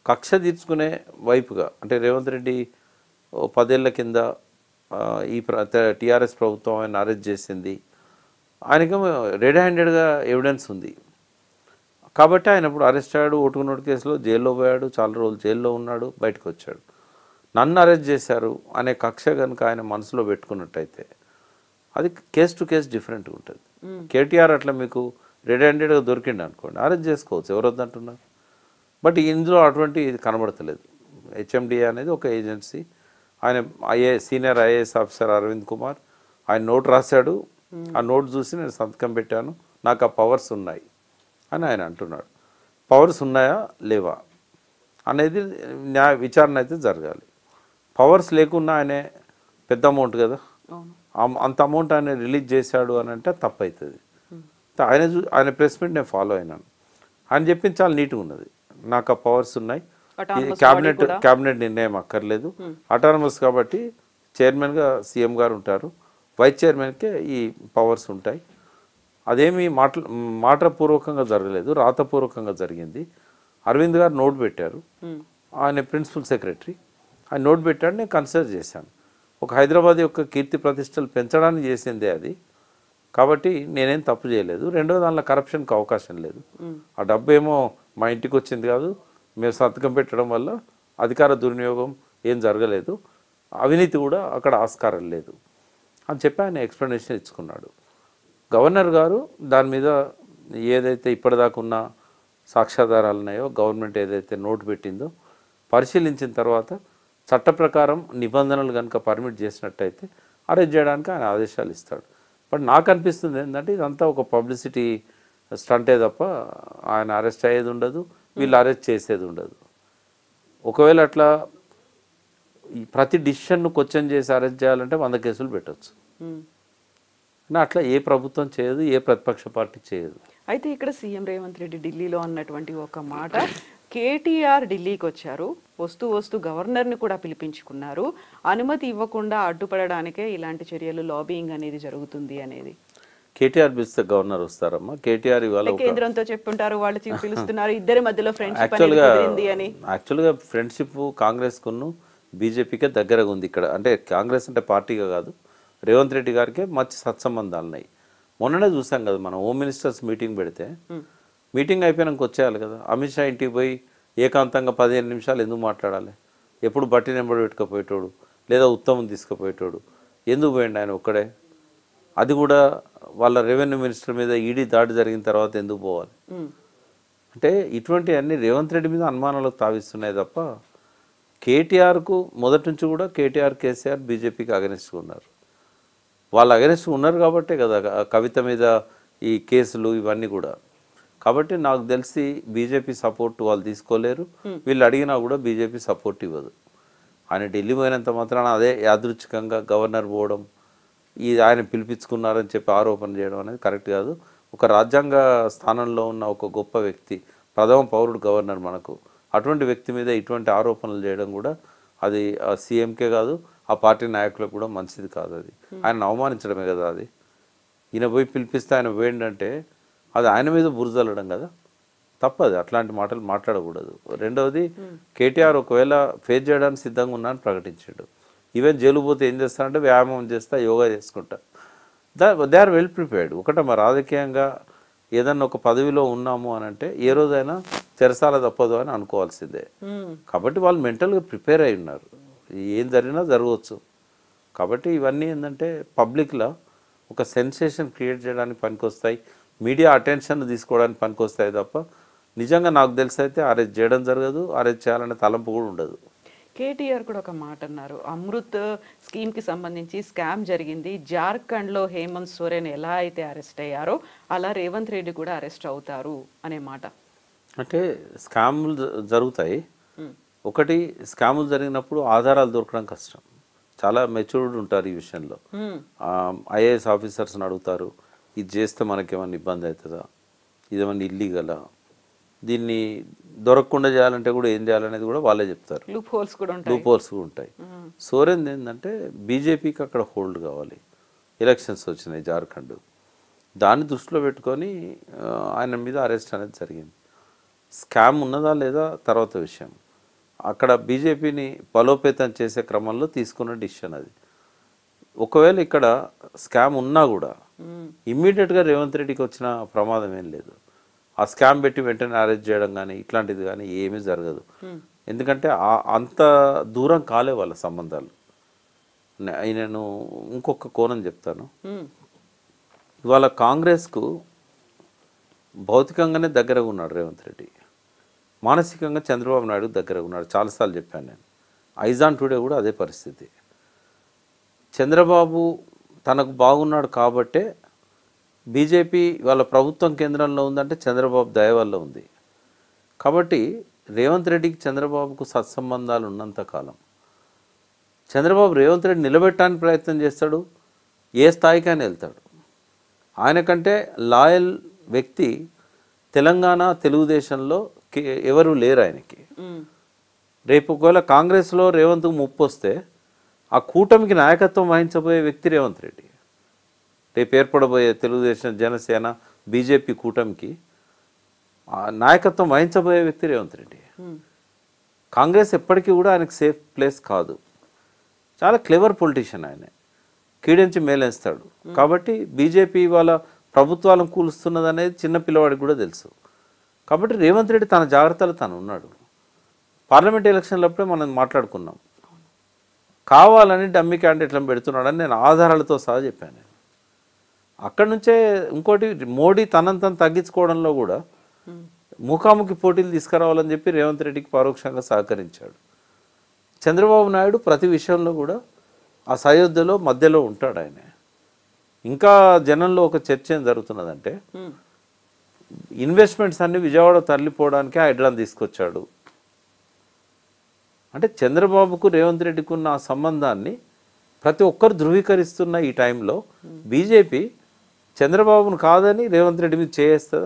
కక్ష తీర్చుకునే వైపుగా అంటే రేవంత్ రెడ్డి ఓ పదేళ్ల కింద ఆ, ఈ టీఆర్ఎస్ ప్రభుత్వం ఆయన అరెస్ట్ చేసింది ఆయనకేమో రెడ్ హ్యాండెడ్గా ఎవిడెన్స్ ఉంది కాబట్టి ఆయన ఇప్పుడు అరెస్ట్ అయ్యాడు ఓటుకు నోటు కేసులో జైల్లో పోయాడు చాలా రోజులు జైల్లో ఉన్నాడు బయటకు వచ్చాడు నన్ను అరెస్ట్ చేశారు అనే కక్ష కనుక ఆయన మనసులో పెట్టుకున్నట్టయితే అది కేస్ టు కేస్ డిఫరెంట్గా ఉంటుంది కేటీఆర్ అట్లా మీకు రెడ్ హ్యాండెడ్గా దొరికిండు అనుకోండి అరెస్ట్ చేసుకోవచ్చు ఎవరు వద్దంటున్నారు బట్ ఇందులో అటువంటి ఇది కనబడతలేదు హెచ్ఎండిఏ అనేది ఒక ఏజెన్సీ ఆయన I A senior IAS officer Arvind Kumar ఆయన నోట్ రాశాడు ఆ నోట్ చూసి నేను సంతకం పెట్టాను నాకు ఆ పవర్స్ ఉన్నాయి అని ఆయన అంటున్నాడు పవర్స్ ఉన్నాయా లేవా అనేది న్యాయ విచారణ అయితే జరగాలి పవర్స్ లేకున్నా ఆయనే పెద్ద అమౌంట్ కదా అవును అం- అంత అమౌంట్ ఆయన రిలీజ్ చేశాడు అని అంటే తప్పు అవుతుంది ఆయన చూ- ఆయన ప్రెస్ మీట్ నేను ఫాలో అయినాను ఆయన చెప్పింది చాలా నీట్గా ఉన్నది నాకు ఆ పవర్స్ ఉన్నాయి Autonomous క్యాబినెట్ body కూడా? క్యాబినెట్ నిర్ణయం అక్కర్లేదు అటానమస్ కాబట్టి చైర్మన్గా సీఎం గారు ఉంటారు వైస్ చైర్మన్కే ఈ పవర్స్ ఉంటాయి అదేమి మాట మాటపూర్వకంగా జరగలేదు రాతపూర్వకంగా జరిగింది అరవింద్ గారు నోట్ పెట్టారు ఉమ్. ఆయన ప్రిన్సిపల్ సెక్రటరీ ఆయన నోట్ పెట్టాడు నేను కన్సిడర్ చేశాను ఒక హైదరాబాద్ యొక్క కీర్తి ప్రతిష్టలు పెంచడానికి చేసిందే అది కాబట్టి నేనేం తప్పు చేయలేదు రెండో దానిలో కరప్షన్కి అవకాశం లేదు ఆ డబ్బు ఏమో మా ఇంటికి వచ్చింది కాదు మేము సంతకం పెట్టడం వల్ల అధికార దుర్వినియోగం ఏం జరగలేదు అవినీతి కూడా అక్కడ ఆస్కారం లేదు అని చెప్పి ఆయన ఎక్స్ప్లెనేషన్ ఇచ్చుకున్నాడు గవర్నర్ గారు దాని మీద ఏదైతే ఇప్పటిదాకా ఉన్న సాక్ష్యాధారాలు ఉన్నాయో గవర్నమెంట్ ఏదైతే నోటు పెట్టిందో పరిశీలించిన తర్వాత చట్ట ప్రకారం నిబంధనలు కనుక పర్మిట్ చేసినట్టయితే అరెస్ట్ చేయడానికి ఆయన ఆదేశాలు ఇస్తాడు బట్ నాకు అనిపిస్తుంది ఏంటంటే ఇదంతా ఒక పబ్లిసిటీ స్టంటే తప్ప ఆయన అరెస్ట్ అయ్యేది ఉండదు వీళ్ళు అరెస్ట్ చేసేది ఉండదు ఒకవేళ అట్లా ఈ ప్రతి డిసిషన్ను క్వశ్చన్ చేసి అరెస్ట్ చేయాలంటే వంద కేసులు పెట్టవచ్చు ఉమ్. కానీ అట్లా ఏ ప్రభుత్వం చేయదు ఏ ప్రతిపక్ష పార్టీ చేయదు అయితే ఇక్కడ సీఎం రేవంత్ రెడ్డి ఢిల్లీలో అన్నటువంటి ఒక మాట కేటీఆర్ ఢిల్లీకి వచ్చారు వస్తూ వస్తూ గవర్నర్ని కూడా పిలిపించుకున్నారు అనుమతి ఇవ్వకుండా అడ్డుపడడానికే ఇలాంటి చర్యలు లాబింగ్ అనేది జరుగుతుంది అనేది కేటీఆర్ పిలిస్తే గవర్నర్ వస్తారమ్మా కేటీఆర్ ఇవాళ ఒక కేంద్రంతో చెప్పుంటారు వాళ్ళు చి- పిలుస్తున్నారు ఇద్దరి మధ్యలో ఫ్రెండ్షిప్ అనేది యాక్చువల్గా కుదిరింది అని యాక్చువల్గా ఫ్రెండ్షిప్ కాంగ్రెస్కును బీజేపీకే దగ్గరగా ఉంది ఇక్కడ అంటే కాంగ్రెస్ అంటే పార్టీగా కాదు రేవంత్ రెడ్డి గారికి మంచి సత్సంబంధాలు ఉన్నాయి మొన్ననే చూసాం కదా మనం హోమ్ మినిస్టర్స్ మీటింగ్ పెడితే మీటింగ్ అయిపోయినాక వచ్చేయాలి కదా అమిత్ షా ఇంటికి పోయి ఏకాంతంగా పదిహేను నిమిషాలు ఎందుకు మాట్లాడాలి ఎప్పుడు బట్టి నెంబర్ పెట్టుకుపోయేటోడు లేదా ఉత్తమం తీసుకుపోయేటోడు ఎందుకు పోయిండు ఆయన ఒక్కడే అది కూడా వాళ్ళ రెవెన్యూ మినిస్టర్ మీద ఈడీ దాడి జరిగిన తర్వాత ఎందుకు పోవాలి ఉమ్. అంటే ఇటువంటి అన్ని రేవంత్ రెడ్డి మీద అనుమానాలకు తావిస్తున్నాయి తప్ప కేటీఆర్కు మొదటి నుంచి కూడా కేటీఆర్ కేసీఆర్ బీజేపీకి అగనిస్ట్గా ఉన్నారు వాళ్ళు అగనిస్ట్ ఉన్నారు కాబట్టే కదా ఆ కవిత మీద ఈ కేసులు ఇవన్నీ కూడా కాబట్టి నాకు తెలిసి బీజేపీ సపోర్ట్ వాళ్ళు తీసుకోలేరు వీళ్ళు అడిగినా కూడా బీజేపీ సపోర్ట్ ఇవ్వదు ఆయన ఢిల్లీ పోయినంత మాత్రాన అదే యాదృచ్ఛికంగా గవర్నర్ పోవడం ఈ ఆయన పిలిపించుకున్నారని చెప్పి ఆరోపణ చేయడం అనేది కరెక్ట్ కాదు ఒక రాజ్యాంగ స్థానంలో ఉన్న ఒక గొప్ప వ్యక్తి ప్రథమ పౌరుడు గవర్నర్ మనకు అటువంటి వ్యక్తి మీద ఇటువంటి ఆరోపణలు చేయడం కూడా అది ఆ సీఎంకే కాదు ఆ పార్టీ నాయకులకు కూడా మంచిది కాదు అది ఆయన అవమానించడమే కదా అది ఈయన పోయి పిలిపిస్తే ఆయన పోయిండంటే అది ఆయన మీద బురదలడం కదా తప్పదు అట్లాంటి మాటలు మాట్లాడకూడదు రెండవది కేటీఆర్ ఒకవేళ ఫేస్ చేయడానికి సిద్ధంగా ఉన్నా అని ప్రకటించాడు ఈవెన్ జైలు పోతే ఏం చేస్తానంటే వ్యాయామం చేస్తా యోగా చేసుకుంటా దా దే ఆర్ వెల్ ప్రిపేర్డ్ ఒకట మా రాజకీయంగా ఏదన్నా ఒక పదవిలో ఉన్నాము అని అంటే ఏ రోజైనా చెరసాల తప్పదు అని అనుకోవాల్సిందే ఉమ్. కాబట్టి వాళ్ళు మెంటల్గా ప్రిపేర్ అయి ఉన్నారు ఏం జరిగినా జరగవచ్చు కాబట్టి ఇవన్నీ ఏంటంటే పబ్లిక్లో ఒక సెన్సేషన్ క్రియేట్ చేయడానికి పనికొస్తాయి మీడియా అటెన్షన్ తీసుకోవడానికి పనికొస్తాయి తప్ప నిజంగా నాకు తెలిసి అయితే అరెస్ట్ చేయడం జరగదు అరెస్ట్ చేయాలనే తలంపు కూడా ఉండదు కేటీఆర్ కూడా ఒక మాట అన్నారు అమృత్ స్కీమ్ కి సంబంధించి స్కామ్ జరిగింది జార్ఖండ్ లో హేమంత్ సోరెన్ ఎలా అయితే అరెస్ట్ అయ్యారో అలా రేవంత్ రెడ్డి కూడా అరెస్ట్ అవుతారు అనే మాట అంటే స్కాములు జ- జరుగుతాయి ఒకటి స్కాములు జరిగినప్పుడు ఆధారాలు దొరకడం కష్టం చాలా మెచ్యూర్డ్ ఉంటారు ఈ విషయంలో ఉమ్. ఐఏఎస్ ఆఫీసర్స్ని అడుగుతారు ఇది చేస్తే మనకేమన్నా ఇబ్బంది అవుతుందా ఇదేమన్నా ఇల్లీగలా దీన్ని దొరకకుండా చేయాలంటే కూడా ఏం చేయాలనేది కూడా వాళ్ళే చెప్తారు లూప్ హోల్స్ కూడా ఉంటాయి లూప్ హోల్స్ కూడా ఉంటాయి సోరెన్ ఏంటంటే బీజేపీకి అక్కడ హోల్డ్ కావాలి ఎలక్షన్స్ వచ్చినాయి జార్ఖండ్ దాన్ని దృష్టిలో పెట్టుకొని ఆ, ఆయన మీద అరెస్ట్ అనేది జరిగింది స్కామ్ ఉన్నదా లేదా తర్వాత విషయం అక్కడ బీజేపీని బలోపేతం చేసే క్రమంలో తీసుకున్న డిసిషన్ అది ఒకవేళ ఇక్కడ స్కామ్ ఉన్నా కూడా ఇమ్మీడియట్గా రేవంత్ రెడ్డికి వచ్చిన ప్రమాదం ఏం లేదు ఆ స్కామ్ పెట్టి వెంటనే అరెస్ట్ చేయడం కానీ ఇట్లాంటిది కానీ ఏమీ జరగదు ఎందుకంటే ఆ- అంత దూరం కాలే వాళ్ళ సంబంధాలు నే- నేను ఇంకొక కోణం చెప్తాను ఉమ్, ఇవాళ కాంగ్రెస్కు భౌతికంగానే దగ్గరగా ఉన్నాడు రేవంత్ రెడ్డి మానసికంగా చంద్రబాబు నాయుడు దగ్గరగా ఉన్నాడు చాలాసార్లు చెప్పాను నేను ఐజాన్ టుడే కూడా అదే పరిస్థితి చంద్రబాబు తనకు బాగున్నాడు కాబట్టే బీజేపీ వాళ్ళ ప్రభుత్వం కేంద్రంలో ఉందంటే చంద్రబాబు దయ వల్ల ఉంది కాబట్టి రేవంత్ రెడ్డికి చంద్రబాబుకు సత్సంబంధాలు ఉన్నంత కాలం చంద్రబాబు రేవంత్ రెడ్డి నిలబెట్టడానికి ప్రయత్నం చేస్తాడు ఏ స్థాయికైనా వెళ్తాడు ఆయన కంటే లాయల్ వ్యక్తి తెలంగాణ తెలుగుదేశంలో కే- ఎవరు లేరు ఆయనకి ఉమ్, రేపు ఒకవేళ కాంగ్రెస్లో రేవంత్ ముప్పు వస్తే ఆ కూటమికి నాయకత్వం వహించబోయే వ్యక్తి రేవంత్ రెడ్డి రేపు ఏర్పడబోయే తెలుగుదేశం జనసేన బీజేపీ కూటమికి ఆ నాయకత్వం వహించబోయే వ్యక్తి రేవంత్ రెడ్డి ఉమ్, కాంగ్రెస్ ఎప్పటికీ కూడా ఆయనకు సేఫ్ ప్లేస్ కాదు చాలా క్లెవర్ పొలిటీషియన్ ఆయన కీడించి మేలేస్తాడు కాబట్టి బీజేపీ వాళ్ళ ప్రభుత్వాలను కూలుస్తున్నది అనేది చిన్న పిల్లవాడికి కూడా తెలుసు కాబట్టి రేవంత్ రెడ్డి తన జాగ్రత్తలు తను ఉన్నాడు పార్లమెంట్ ఎలక్షన్లప్పుడే మనం మాట్లాడుకున్నాం కావాలని డమ్మీ క్యాండిడేట్లను పెడుతున్నాడని నేను ఆధారాలతో సహా చెప్పాను నేను అక్కడి నుంచే ఇంకోటి మోడీ తనంత తను తగ్గించుకోవడంలో కూడా ఉమ్, ముఖాముఖి పోటీలు తీసుకురావాలని చెప్పి రేవంత్ రెడ్డికి పరోక్షంగా సహకరించాడు చంద్రబాబు నాయుడు ప్రతి విషయంలో కూడా ఆ సయోధ్యలో మధ్యలో ఉంటాడు ఆయన ఇంకా జనంలో ఒక చర్చ ఏం జరుగుతున్నదంటే ఉమ్, ఇన్వెస్ట్మెంట్స్ అన్ని విజయవాడ తరలిపోవడానికి హైడ్రాన్ తీసుకొచ్చాడు అంటే చంద్రబాబుకు రేవంత్ రెడ్డికి ఉన్న ఆ సంబంధాన్ని ప్రతి ఒక్కరు ధృవీకరిస్తున్న ఈ టైంలో బీజేపీ చంద్రబాబును కాదని రేవంత్ రెడ్డి మీద చేయేస్తుందా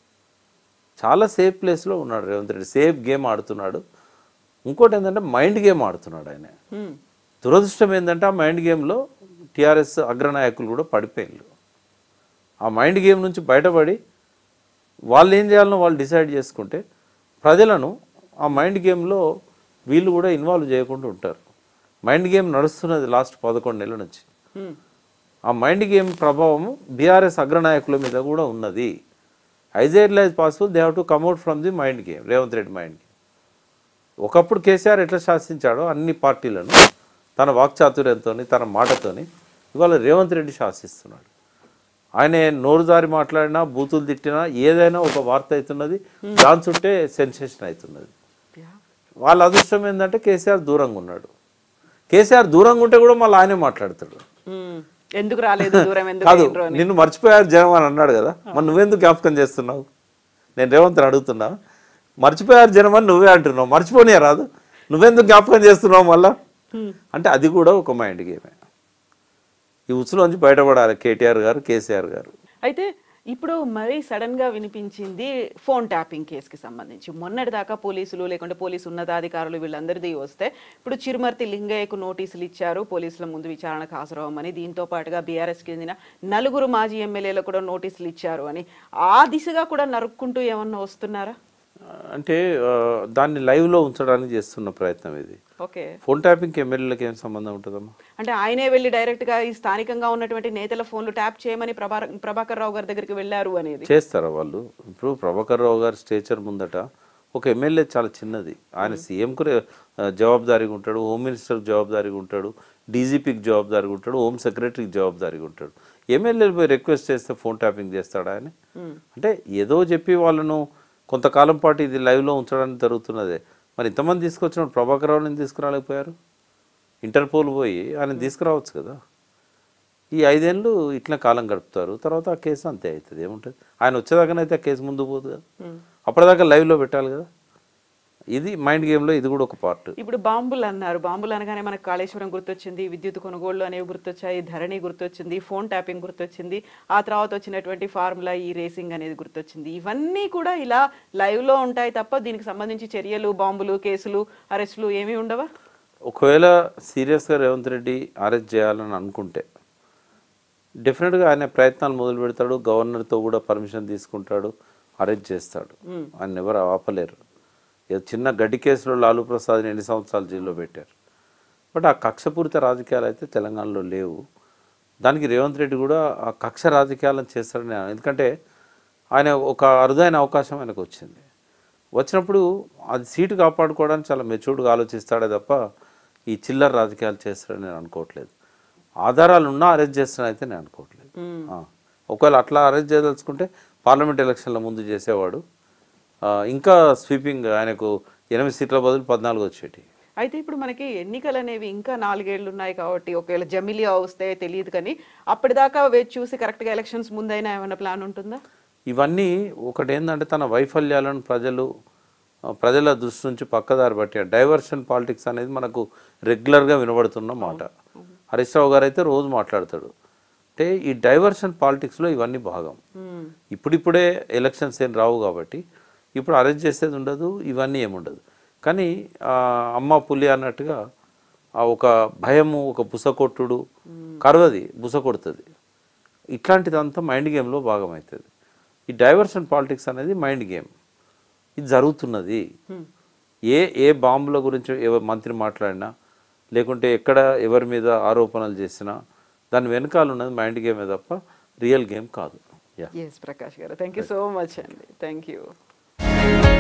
చాలా సేఫ్ ప్లేస్లో ఉన్నాడు రేవంత్ రెడ్డి సేఫ్ గేమ్ ఆడుతున్నాడు ఇంకోటి ఏంటంటే మైండ్ గేమ్ ఆడుతున్నాడు ఆయన ఉమ్, దురదృష్టం ఏంటంటే ఆ మైండ్ గేమ్లో టీఆర్ఎస్ అగ్రనాయకులు కూడా పడిపోయారు ఆ మైండ్ గేమ్ నుంచి బయటపడి వాళ్ళు ఏం చేయాలనో వాళ్ళు డిసైడ్ చేసుకుంటే ప్రజలను ఆ మైండ్ గేమ్లో వీళ్ళు కూడా ఇన్వాల్వ్ చేయకుండా ఉంటారు మైండ్ గేమ్ నడుస్తున్నది లాస్ట్ పదకొండు నెలల నుంచి ఉమ్, ఆ మైండ్ గేమ్ ప్రభావం బీఆర్ఎస్ అగ్రనాయకుల మీద కూడా ఉన్నది as early as possible they have to come out from the mind game Revanth Reddy mind game ఒకప్పుడు కేసీఆర్ ఎట్లా శాసించాడో అన్ని పార్టీలను తన వాక్చాతుర్యంతో తన మాటతోని ఇవాళ రేవంత్ రెడ్డి శాసిస్తున్నాడు ఆయన నోరు జారి మాట్లాడినా బూతులు తిట్టినా ఏదైనా ఒక వార్త అవుతున్నది దాని చుట్టే సెన్సేషన్ అవుతున్నది యా. వాళ్ళ అదృష్టం ఏంటంటే కేసీఆర్ దూరంగా ఉన్నాడు కేసీఆర్ దూరంగా ఉంటే కూడా మళ్ళీ ఆయనే మాట్లాడతాడు ఉమ్, ఎందుకు రాలేదు దూరం ఎందుకు కాదు అయ్యిండ్రు అని నిన్ను మర్చిపోయారు జనం అని అన్నాడు కదా మరి నువ్వెందుకు జ్ఞాపకం చేస్తున్నావు నేను రేవంత్ అడుగుతున్నా మర్చిపోయారు జనం అని నువ్వే అంటున్నావు మర్చిపోనియా రాదు నువ్వెందుకు జ్ఞాపకం చేస్తున్నావు మళ్ళా అంటే అది కూడా ఒక మైండ్ గేమే ఈ ఉచ్చులోంచి బయటపడాలి కేటీఆర్ గారు కేసీఆర్ గారు అయితే ఇప్పుడు మరీ సడన్ గా వినిపించింది ఫోన్ ట్యాపింగ్ కేసుకి సంబంధించి మొన్నటి దాకా పోలీసులు లేకుంటే పోలీసు ఉన్నతాధికారులు వీళ్ళందరిది వస్తే ఇప్పుడు చిరుమర్తి లింగయ్యకు నోటీసులు ఇచ్చారు పోలీసుల ముందు విచారణకు హాజరవ్వమని దీంతో పాటుగా బీఆర్ఎస్ చెందిన నలుగురు మాజీ ఎమ్మెల్యేలకు కూడా నోటీసులు ఇచ్చారు అని ఆ దిశగా కూడా నరుక్కుంటూ ఏమన్నా వస్తున్నారా అంటే ఆ, దాన్ని లైవ్లో ఉంచడానికి చేస్తున్న ప్రయత్నం ఇది ఓకే ఫోన్ ట్యాపింగ్కి ఎమ్మెల్యేలకు ఏం సంబంధం ఉంటుందమ్మా అంటే ఆయనే వెళ్ళి డైరెక్ట్ గా ఈ స్థానికంగా ఉన్నటువంటి నేతల ఫోన్లు ట్యాప్ చేయమని ప్రభా ప్రభాకర్ రావు గారి దగ్గరికి వెళ్ళారు అనేది చేస్తారా వాళ్ళు ఇప్పుడు ప్రభాకర్ రావు గారి స్టేచర్ ముందట ఒక ఎమ్మెల్యే చాలా చిన్నది ఆయన సీఎంకు జవాబుదారీగా ఉంటాడు హోమ్ మినిస్టర్కి జవాబుదారీగా ఉంటాడు డీజీపీకి జవాబుదారీగా ఉంటాడు హోమ్ సెక్రటరీకి జవాబుదారీగా ఉంటాడు ఎమ్మెల్యేలు పోయి రిక్వెస్ట్ చేస్తే ఫోన్ ట్యాపింగ్ చేస్తాడు ఆయన అంటే ఏదో చెప్పి వాళ్ళను కొంతకాలం పాటు ఇది లైవ్లో ఉంచడానికి జరుగుతున్నదే మరి ఇంతమంది తీసుకొచ్చినప్పుడు ప్రభాకర్ రావుని తీసుకురాలేకపోయారు ఇంటర్పోల్ పోయి ఆయన తీసుకురావచ్చు కదా ఈ ఐదేళ్ళు ఇట్లా కాలం గడుపుతారు తర్వాత ఆ కేసు అంతే అవుతుంది ఏముంటుంది ఆయన వచ్చేదాకానైతే ఆ కేసు ముందు పోదు కదా అప్పటిదాకా లైవ్లో పెట్టాలి కదా ఇది మైండ్ గేమ్లో ఇది కూడా ఒక పార్ట్ ఇప్పుడు బాంబులు అన్నారు బాంబులు అనగానే మనకు కాళేశ్వరం గుర్తొచ్చింది విద్యుత్ కొనుగోళ్లు అనేవి గుర్తొచ్చాయి ధరణి గుర్తొచ్చింది ఫోన్ ట్యాపింగ్ గుర్తొచ్చింది ఆ తర్వాత వచ్చినటువంటి ఫార్ములా ఈ రేసింగ్ అనేది గుర్తొచ్చింది ఇవన్నీ కూడా ఇలా లైవ్ లో ఉంటాయి తప్ప దీనికి సంబంధించి చర్యలు బాంబులు కేసులు అరెస్టులు ఏమీ ఉండవా ఒకవేళ సీరియస్గా రేవంత్ రెడ్డి అరెస్ట్ చేయాలని అనుకుంటే డెఫినెట్గా ఆయన ప్రయత్నాలు మొదలు పెడతాడు గవర్నర్తో కూడా పర్మిషన్ తీసుకుంటాడు అరెస్ట్ చేస్తాడు ఆయన ఎవరు ఆపలేరు ఏదో చిన్న గడ్డి కేసులో లాలూ ప్రసాద్ని ఎన్ని సంవత్సరాలు జైల్లో పెట్టారు బట్ ఆ కక్షపూరిత రాజకీయాలు అయితే తెలంగాణలో లేవు దానికి రేవంత్ రెడ్డి కూడా ఆ కక్ష రాజకీయాలను చేస్తాడని నేను- ఎందుకంటే ఆయన ఒక అరుదైన అవకాశం ఆయనకు వచ్చింది వచ్చినప్పుడు అది సీటు కాపాడుకోవడానికి చాలా మెచ్యూర్డ్గా ఆలోచిస్తాడే తప్ప ఈ చిల్లర రాజకీయాలు చేస్తాడని నేను అనుకోవట్లేదు ఆధారాలు ఉన్నా అరెస్ట్ చేస్తాడని అయితే నేను అనుకోవట్లేదు ఆ. ఒకవేళ అట్లా అరెస్ట్ చేయదలుచుకుంటే పార్లమెంట్ ఎలక్షన్ల ముందు చేసేవాడు ఆ, ఇంకా స్వీపింగ్ ఆయనకు ఎనిమిది సీట్ల బదులు పద్నాలుగు వచ్చేటి అయితే ఇప్పుడు మనకి ఎన్నికలు అనేవి ఇంకా నాలుగేళ్లు ఉన్నాయి కాబట్టి ఒకవేళ జమిలియా వస్తే తెలియదు కానీ అప్పటిదాకా వేచి చూసి కరెక్ట్గా ఎలక్షన్స్ ముందైనా ఏమైనా ప్లాన్ ఉంటుందా ఇవన్నీ ఒకటి ఏంటంటే తన వైఫల్యాలను ప్రజలు ఆ, ప్రజల దృష్టి నుంచి పక్కదారి పట్టి డైవర్షన్ పాలిటిక్స్ అనేది మనకు రెగ్యులర్గా వినబడుతున్న మాట హరీష్ రావు గారు అయితే రోజు మాట్లాడతాడు అంటే ఈ డైవర్షన్ పాలిటిక్స్లో ఇవన్నీ భాగం మ్మ్. ఇప్పుడిప్పుడే ఎలక్షన్స్ ఏం రావు కాబట్టి ఇప్పుడు అరెస్ట్ చేసేది ఉండదు ఇవన్నీ ఏముండదు కానీ ఆ, అమ్మ పులి అన్నట్టుగా ఆ ఒక భయము ఒక బుసకొట్టుడు కరవది బుస కొడుతుంది ఇట్లాంటిదంతా మైండ్ గేమ్లో భాగం అవుతుంది ఈ డైవర్షన్ పాలిటిక్స్ అనేది మైండ్ గేమ్ ఇది జరుగుతున్నది ఏ ఏ బాంబుల గురించి ఎవరు మంత్రి మాట్లాడినా లేకుంటే ఎక్కడ ఎవరి మీద ఆరోపణలు చేసినా దాని వెనకాల ఉన్నది మైండ్ గేమే తప్ప రియల్ గేమ్ కాదు yeah S Prakash garu thank you so much అండి థ్యాంక్ యూ